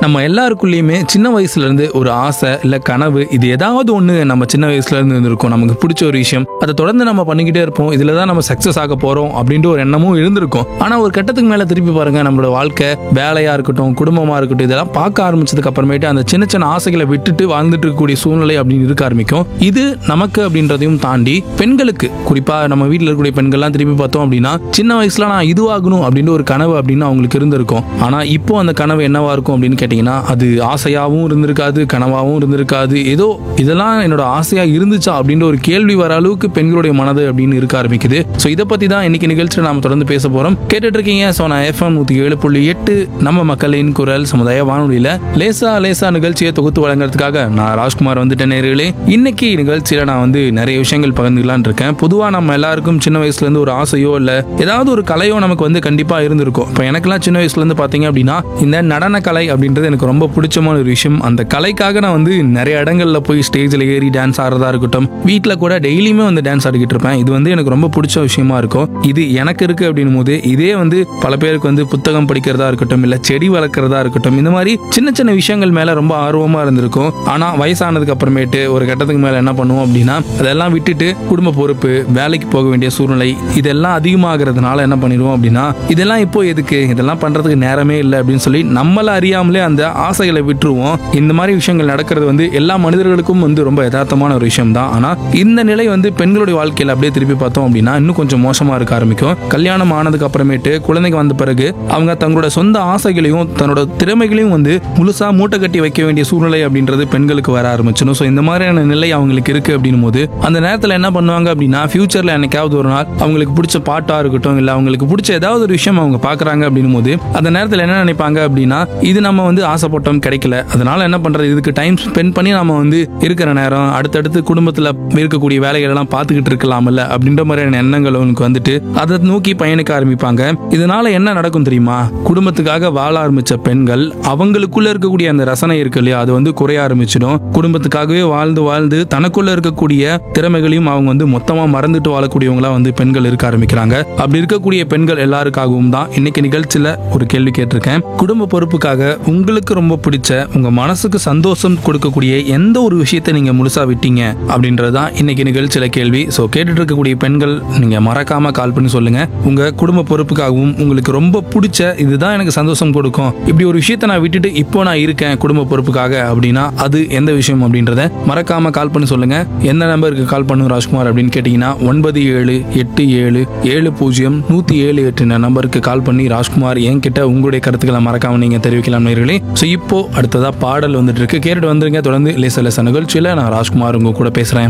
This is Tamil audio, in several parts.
நம்ம எல்லாருக்குள்ளேயுமே சின்ன வயசுல இருந்து ஒரு ஆசை இல்ல கனவு இது ஏதாவது ஒண்ணு நம்ம சின்ன வயசுல இருந்து இருந்திருக்கும் நமக்கு பிடிச்ச ஒரு விஷயம் அதை தொடர்ந்து நம்ம பண்ணிக்கிட்டே இருப்போம் இதுல தான் நம்ம சக்சஸ் ஆக போறோம் அப்படின்ற ஒரு எண்ணமும் இருந்திருக்கும் ஆனா ஒரு கட்டத்துக்கு மேல திருப்பி பாருங்க நம்மளோட வாழ்க்கை வேலையா இருக்கட்டும் குடும்பமா இருக்கட்டும் இதெல்லாம் பார்க்க ஆரம்பிச்சதுக்கு அப்புறமேட்டு அந்த சின்ன சின்ன ஆசைகளை விட்டுட்டு வாழ்ந்துட்டு இருக்கக்கூடிய சூழ்நிலை அப்படின்னு இருக்க ஆரம்பிக்கும் இது நமக்கு அப்படின்றதையும் தாண்டி பெண்களுக்கு குறிப்பா நம்ம வீட்டில் இருக்கக்கூடிய பெண்கள்லாம் திருப்பி பார்த்தோம் அப்படின்னா சின்ன வயசுல நான் இதுவாகணும் அப்படின்ற ஒரு கனவு அப்படின்னு அவங்களுக்கு இருந்திருக்கும் ஆனா இப்போ அந்த கனவு என்னவா இருக்கும் அப்படின்னு கேட்டீங்கன்னா அது ஆசையாவும் இருந்திருக்காது கனவாவும் இருந்திருக்காது ஏதோ இதெல்லாம் என்னோட ஆசையா இருந்துச்சா அப்படின்ற ஒரு கேள்வி வர அளவுக்கு பெண்களுடைய மனது அப்படின்னு இருக்க ஆரம்பிக்குது ஸோ இதை பத்தி தான் இன்னைக்கு நிகழ்ச்சியில் நாம தொடர்ந்து பேச போறோம் கேட்டுட்டு இருக்கீங்க ஸோ நான் எஃப்எம் நூத்தி ஏழு புள்ளி எட்டு நம்ம மக்களின் குரல் சமுதாய வானொலியில லேசா லேசா நிகழ்ச்சியை தொகுத்து வழங்குறதுக்காக நான் ராஜ்குமார் வந்துட்டேன் நேர்களே இன்னைக்கு நிகழ்ச்சியில நான் வந்து நிறைய விஷயங்கள் பகிர்ந்துக்கலாம்னு இருக்கேன் பொதுவா நம்ம எல்லாருக்கும் சின்ன வயசுல இருந்து ஒரு ஆசையோ இல்ல ஏதாவது ஒரு கலையோ நமக்கு வந்து கண்டிப்பா இருந்திருக்கும் இப்போ எனக்கெல்லாம் சின்ன வயசுல இருந்து பாத்தீங்க அப்படின்னா இந்த நடன கலை அப்படின்றது எனக்கு ரொம்ப பிடிச்சமான ஒரு விஷயம் அந்த கலைக்காக நான் வந்து நிறைய இடங்கள்ல போய் ஸ்டேஜில் ஏறி டான்ஸ் ஆடுறதா இருக்கட்டும் வீட்டில் கூட டெய்லியுமே வந்து டான்ஸ் ஆடிக்கிட்டு இருப்பேன் இது வந்து எனக்கு ரொம்ப பிடிச்ச விஷயமா இருக்கும் இது எனக்கு இருக்கு அப்படின்னும் போது இதே வந்து பல பேருக்கு வந்து புத்தகம் படிக்கிறதா இருக்கட்டும் இல்ல செடி வளர்க்கறதா இருக்கட்டும் இந்த மாதிரி சின்ன சின்ன விஷயங்கள் மேல ரொம்ப ஆர்வமா இருந்திருக்கும் ஆனா வயசானதுக்கு அப்புறமேட்டு ஒரு கட்டத்துக்கு மேல என்ன பண்ணுவோம் அப்படின்னா அதெல்லாம் விட்டுட்டு குடும்ப பொறுப்பு வேலைக்கு போக வேண்டிய சூழ்நிலை இதெல்லாம் அதிகமாகிறதுனால என்ன பண்ணிடுவோம் அப்படின்னா இதெல்லாம் இப்போ எதுக்கு இதெல்லாம் பண்றதுக்கு நேரமே இல்லை அப்படின்னு சொல்லி நம்மள அறியாமலே அந்த ஆசைகளை விட்டுருவோம் இந்த மாதிரி விஷயங்கள் நடக்கிறது வந்து எல்லா மனிதர்களுக்கும் வந்து ரொம்ப யதார்த்தமான ஒரு விஷயம் தான் ஆனா இந்த நிலை வந்து பெண்களுடைய வாழ்க்கையில அப்படியே திருப்பி பார்த்தோம் அப்படின்னா இன்னும் கொஞ்சம் மோசமா இருக்க ஆரம்பிக்கும் கல்யாணம் ஆனதுக்கு அப்புறமேட்டு குழந்தைங்க வந்த பிறகு அவங்க தங்களோட சொந்த ஆசைகளையும் தன்னோட திறமைகளையும் வந்து முழுசா மூட்டை கட்டி வைக்க வேண்டிய சூழ்நிலை அப்படின்றது பெண்களுக்கு வர ஆரம்பிச்சிடும் ஸோ இந்த மாதிரியான நிலை அவங்களுக்கு இருக்கு அப்படின்னும் போது அந்த நேரத்தில் என்ன பண்ணுவாங்க அப்படின்னா ஃபியூச்சர்ல என்னைக்காவது ஒரு நாள் அவங்களுக்கு பிடிச்ச பாட்டா இருக்கட்டும் இல்லை அவங்களுக்கு பிடிச்ச ஏதாவது ஒரு விஷயம் அவங்க பார்க்கறாங்க அப்படின்னும் போது அந்த நேரத்தில் என்ன நினைப்பாங்க அப்படின்னா இது நம்ம வந்து ஆசைப்பட்டோம் கிடைக்கல அதனால என்ன பண்றது இதுக்கு டைம் ஸ்பெண்ட் பண்ணி நம்ம வந்து இருக்கிற நேரம் அடுத்தடுத்து குடும்பத்தில் இருக்கக்கூடிய வேலைகள் எல்லாம் பார்த்துக்கிட்டு இருக்கலாம்ல அப்படின்ற மாதிரியான எண்ணங்கள் அவனுக்கு வந்துட்டு அதை நோக்கி பயணிக்க ஆரம்பிப்பாங்க இதனால என்ன நடக்கும் தெரியுமா குடும்பத்துக்காக வாழ ஆரம்பிச்ச பெண்கள் அவங்களுக்குள்ள இருக்கக்கூடிய அந்த ரசனை இருக்கு இல்லையா அது வந்து குறைய ஆரம்பிச்சிடும் குடும்பத்துக்காகவே வாழ்ந்து வாழ்ந்து தனக்குள்ள இருக்கக்கூடிய திறமைகளையும் அவங்க வந்து மொத்தமா மறந்துட்டு வாழக்கூடியவங்களா வந்து பெண்கள் இருக்க ஆரம்பிக்கிறாங்க அப்படி இருக்கக்கூடிய பெண்கள் எல்லாருக்காகவும் தான் இன்னைக்கு நிகழ்ச்சியில ஒரு கேள்வி கேட்டிருக்கேன் குடும்ப பொறுப்புக்காக உங்களுக்கு ரொம்ப பிடிச்ச உங்க மனசுக்கு சந்தோஷம் கொடுக்கக்கூடிய எந்த ஒரு விஷயத்தை நீங்க முழுசா விட்டீங்க அப்படின்றதுதான் இன்னைக்கு நிகழ்ச்சியில கேள்வி ஸோ கேட்டுட்டு இருக்கக்கூடிய பெண்கள் நீங்க மறக்காம கால் பண்ணி சொல்லுங்க உங்க குடும்ப பொறுப்புக்காகவும் உங்களுக்கு ரொம்ப பிடிச்ச இதுதான் எனக்கு சந்தோஷம் கொடுக்கும் இப்படி ஒரு விஷயத்தை நான் விட்டுட்டு இப்போ நான் இருக்கேன் குடும்ப பொறுப்புக்காக அப்படின்னா அது எந்த விஷயம் அப்படின்றத மறக்காம கால் பண்ணி சொல்லுங்க எந்த நம்பருக்கு கால் பண்ணுங்க ராஜ்குமார் அப்படின்னு கேட்டீங்கன்னா ஒன்பது ஏழு எட்டு ஏழு ஏழு பூஜ்ஜியம் நூத்தி ஏழு எட்டு நம்பருக்கு கால் பண்ணி ராஜ்குமார் என்கிட்ட உங்களுடைய கருத்துக்களை மறக்காம நீங்க தெரிவிக்கலாம் நேர்களே ஸோ இப்போ அடுத்ததா பாடல் வந்துட்டு இருக்கு கேட்டுட்டு வந்துருங்க தொடர்ந்து லேச லேச நிகழ்ச்சியில நான் ராஜ்குமார் உங்க கூட பேசுறேன்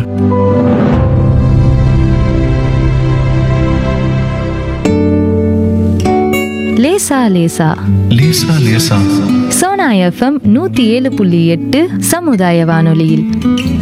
லேசா லேசா லேசா லேசா சோனா எஃப்எம் நூத்தி ஏழு புள்ளி எட்டு சமுதாய வானொலியில்